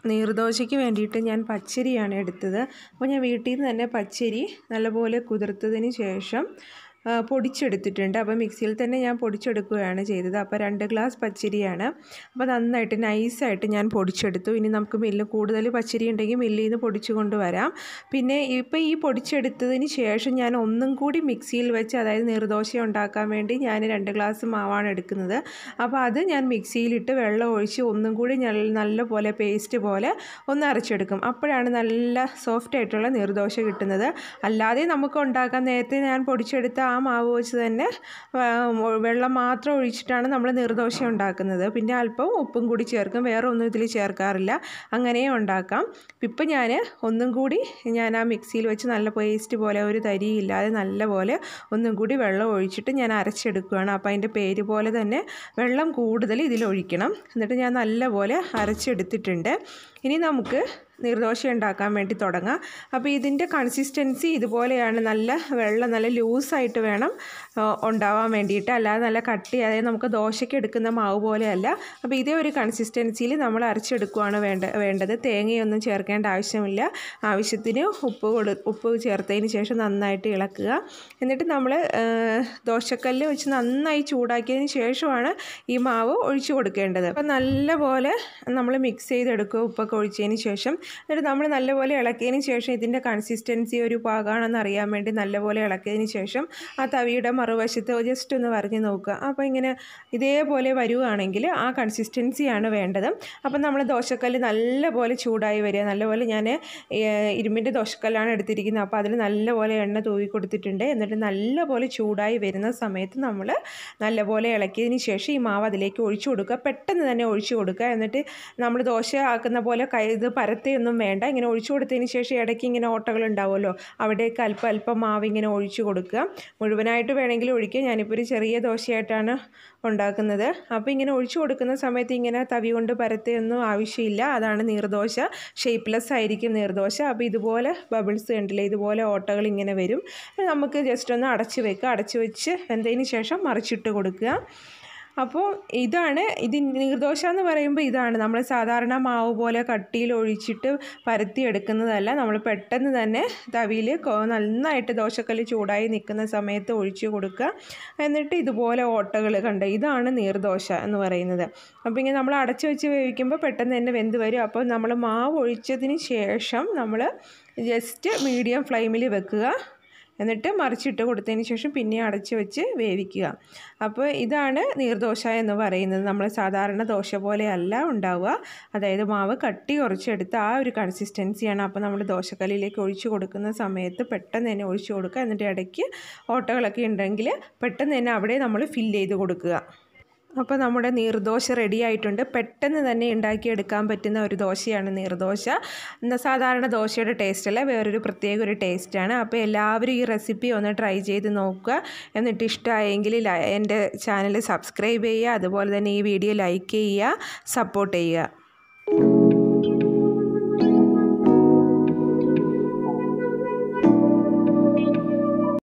നീർദോശയ്ക്ക് വേണ്ടിയിട്ട് ഞാൻ പച്ചരിയാണ് എടുത്തത് അപ്പോൾ ഞാൻ വീട്ടിൽ നിന്ന് തന്നെ പച്ചരി നല്ലപോലെ കുതിർത്തതിന് ശേഷം ആ, പൊടിച്ചെടുത്തിട്ടുണ്ട് അപ്പോൾ മിക്സിയിൽ തന്നെ ഞാൻ പൊടിച്ചെടുക്കുകയാണ് ചെയ്തത് അപ്പോൾ രണ്ട് ഗ്ലാസ് പച്ചരിയാണ് അപ്പോൾ നന്നായിട്ട് നൈസായിട്ട് ഞാൻ പൊടിച്ചെടുത്തു ഇനി നമുക്ക് മില്ല് കൂടുതൽ പച്ചരി ഉണ്ടെങ്കിൽ മില്ലിൽ നിന്ന് പൊടിച്ചു കൊണ്ടുവരാം പിന്നെ ഇപ്പോൾ ഈ പൊടിച്ചെടുത്തതിന് ശേഷം ഞാൻ ഒന്നും കൂടി മിക്സിയിൽ വെച്ച് അതായത് നീർദോശ ഉണ്ടാക്കാൻ വേണ്ടി ഞാൻ രണ്ട് ഗ്ലാസ് മാവാണ് എടുക്കുന്നത് അപ്പോൾ അത് ഞാൻ മിക്സിയിലിട്ട് വെള്ളം ഒഴിച്ച് ഒന്നും കൂടി ഞാൻ നല്ല പോലെ പേസ്റ്റ് പോലെ ഒന്ന് അരച്ചെടുക്കും അപ്പോഴാണ് നല്ല സോഫ്റ്റ് ആയിട്ടുള്ള നീർദോശ കിട്ടുന്നത് അല്ലാതെ നമുക്ക് ഉണ്ടാക്കാൻ നേരത്തെ ഞാൻ പൊടിച്ചെടുത്ത ആ മാവ് വെച്ച് തന്നെ ആ, വെള്ളം മാത്രം ഒഴിച്ചിട്ടാണ് നമ്മൾ നീർദോശ ഉണ്ടാക്കുന്നത് പിന്നെ അല്പം ഉപ്പും കൂടി ചേർക്കും വേറെ ഒന്നും ഇതിൽ ചേർക്കാറില്ല അങ്ങനെയും ഉണ്ടാക്കാം ഇപ്പം ഞാൻ ഒന്നും കൂടി ഞാൻ ആ മിക്സിയിൽ വെച്ച് നല്ല പേസ്റ്റ് പോലെ ഒരു തരിയില്ലാതെ നല്ല പോലെ ഒന്നും കൂടി വെള്ളം ഒഴിച്ചിട്ട് ഞാൻ അരച്ചെടുക്കുകയാണ് അപ്പോൾ അതിൻ്റെ പേര് പോലെ തന്നെ വെള്ളം കൂടുതൽ ഇതിൽ ഒഴിക്കണം എന്നിട്ട് ഞാൻ നല്ലപോലെ അരച്ചെടുത്തിട്ടുണ്ട് ഇനി നമുക്ക് നീർദോശ ഉണ്ടാക്കാൻ വേണ്ടി തുടങ്ങാം അപ്പോൾ ഇതിൻ്റെ കൺസിസ്റ്റൻസി ഇതുപോലെയാണ് നല്ല വെള്ളം നല്ല ലൂസായിട്ട് വേണം ആ, ഉണ്ടാവാൻ വേണ്ടിയിട്ട് അല്ലാതെ നല്ല കട്ടി അതായത് നമുക്ക് ദോശയ്ക്ക് എടുക്കുന്ന മാവ് പോലെയല്ല അപ്പോൾ ഇതേ ഒരു കൺസിസ്റ്റൻസിയിൽ നമ്മൾ അരച്ചെടുക്കുകയാണ് വേണ്ട വേണ്ടത് തേങ്ങയൊന്നും ചേർക്കേണ്ട ആവശ്യമില്ല ആവശ്യത്തിന് ഉപ്പ് കൊടു ഉപ്പ് ചേർത്തതിന് ശേഷം നന്നായിട്ട് ഇളക്കുക എന്നിട്ട് നമ്മൾ ദോശക്കല്ല് വെച്ച് നന്നായി ചൂടാക്കിയതിന് ശേഷമാണ് ഈ മാവ് ഒഴിച്ചു കൊടുക്കേണ്ടത് അപ്പോൾ നല്ലപോലെ നമ്മൾ മിക്സ് ചെയ്തെടുക്കുക ഉപ്പൊക്കെ ഒഴിച്ചതിന് ശേഷം എന്നിട്ട് നമ്മൾ നല്ലപോലെ ഇളക്കിയതിന് ശേഷം ഇതിൻ്റെ കൺസിസ്റ്റൻസി ഒരു പാകമാണെന്ന് അറിയാൻ വേണ്ടി നല്ലപോലെ ഇളക്കിയതിന് ശേഷം ആ തവിയുടെ മറുവശത്ത് ജസ്റ്റ് ഒന്ന് വരഞ്ഞ് നോക്കുക അപ്പോൾ ഇങ്ങനെ ഇതേപോലെ വരുവാണെങ്കിൽ ആ കൺസിസ്റ്റൻസിയാണ് വേണ്ടത് അപ്പം നമ്മൾ ദോശക്കല്ല് നല്ലപോലെ ചൂടായി വരിക നല്ലപോലെ ഞാൻ ഇരുമ്പിൻ്റെ ദോശക്കല്ലാണ് എടുത്തിരിക്കുന്നത് അപ്പോൾ അതിൽ നല്ലപോലെ എണ്ണ തൂവി കൊടുത്തിട്ടുണ്ട് എന്നിട്ട് നല്ലപോലെ ചൂടായി വരുന്ന സമയത്ത് നമ്മൾ നല്ലപോലെ ഇളക്കിയതിന് ശേഷം ഈ മാവ് അതിലേക്ക് ഒഴിച്ചു കൊടുക്കുക പെട്ടെന്ന് തന്നെ ഒഴിച്ചു കൊടുക്കുക എന്നിട്ട് നമ്മൾ ദോശ ആക്കുന്ന പോലെ കൈ ഇത് പരത്തിയൊന്നും വേണ്ട ഇങ്ങനെ ഒഴിച്ചു കൊടുത്തതിന് ശേഷം ഇടയ്ക്ക് ഇങ്ങനെ ഓട്ടകൾ ഉണ്ടാവുമല്ലോ അവിടേക്ക് അല്പം അല്പം മാവ് ഇങ്ങനെ ഒഴിച്ചു കൊടുക്കുക മുഴുവനായിട്ട് വേണമെങ്കിൽ ഒഴിക്കുക ഞാനിപ്പോൾ ഒരു ചെറിയ ദോശയായിട്ടാണ് ഉണ്ടാക്കുന്നത് അപ്പോൾ ഇങ്ങനെ ഒഴിച്ചു കൊടുക്കുന്ന സമയത്ത് ഇങ്ങനെ തവി കൊണ്ട് പരത്തിയൊന്നും ആവശ്യമില്ല അതാണ് നീർദോശ ഷേപ്പ്ലെസ് ആയിരിക്കും നീർദോശ അപ്പോൾ ഇതുപോലെ ബബിൾസ് കണ്ടില്ലേ ഇതുപോലെ ഓട്ടകൾ ഇങ്ങനെ വരും നമുക്ക് ജസ്റ്റ് ഒന്ന് അടച്ച് വെക്കുക അടച്ച് വെച്ച് വെന്തതിന് ശേഷം മറിച്ചിട്ട് കൊടുക്കുക അപ്പോൾ ഇതാണ് ഇത് നീർദോശ എന്ന് പറയുമ്പോൾ ഇതാണ് നമ്മൾ സാധാരണ മാവ് പോലെ കട്ടിയിൽ ഒഴിച്ചിട്ട് പരത്തി എടുക്കുന്നതല്ല നമ്മൾ പെട്ടെന്ന് തന്നെ തവിയിൽ നന്നായിട്ട് ദോശക്കല്ല് ചൂടായി നിൽക്കുന്ന സമയത്ത് ഒഴിച്ച് കൊടുക്കുക എന്നിട്ട് ഇതുപോലെ ഓട്ടകൾ കണ്ട് ഇതാണ് നീർദോശ എന്ന് പറയുന്നത് അപ്പോൾ ഇങ്ങനെ നമ്മൾ അടച്ച് വെച്ച് വേവിക്കുമ്പോൾ പെട്ടെന്ന് തന്നെ വെന്ത് വരും അപ്പോൾ നമ്മൾ മാവ് ഒഴിച്ചതിന് ശേഷം നമ്മൾ ജസ്റ്റ് മീഡിയം ഫ്ലെയിമിൽ വെക്കുക എന്നിട്ട് മറിച്ചിട്ട് കൊടുത്തതിന് ശേഷം പിന്നെ അടച്ച് വെച്ച് വേവിക്കുക അപ്പോൾ ഇതാണ് നീർദോശ എന്ന് പറയുന്നത് നമ്മൾ സാധാരണ ദോശ പോലെയല്ല ഉണ്ടാവുക അതായത് മാവ് കട്ടി കുറച്ചെടുത്ത് ആ ഒരു കൺസിസ്റ്റൻസിയാണ് അപ്പോൾ നമ്മൾ ദോശക്കല്ലിലേക്ക് ഒഴിച്ചു കൊടുക്കുന്ന സമയത്ത് പെട്ടെന്ന് തന്നെ ഒഴിച്ചു കൊടുക്കുക എന്നിട്ട് ഇടയ്ക്ക് ഓട്ടകളൊക്കെ ഉണ്ടെങ്കിൽ പെട്ടെന്ന് തന്നെ അവിടെ നമ്മൾ ഫില്ല് ചെയ്ത് കൊടുക്കുക അപ്പോൾ നമ്മുടെ നീർദോശ റെഡി ആയിട്ടുണ്ട് പെട്ടെന്ന് തന്നെ ഉണ്ടാക്കിയെടുക്കാൻ പറ്റുന്ന ഒരു ദോശയാണ് നീർദോശ എന്താ സാധാരണ ദോശയുടെ ടേസ്റ്റ് അല്ല വേറൊരു പ്രത്യേക ഒരു ടേസ്റ്റാണ് അപ്പോൾ എല്ലാവരും ഈ റെസിപ്പി ഒന്ന് ട്രൈ ചെയ്ത് നോക്കുക എന്നിട്ട് ഇഷ്ടമായെങ്കിൽ എൻ്റെ ചാനൽ സബ്സ്ക്രൈബ് ചെയ്യുക അതുപോലെ തന്നെ ഈ വീഡിയോ ലൈക്ക് ചെയ്യുക സപ്പോർട്ട് ചെയ്യുക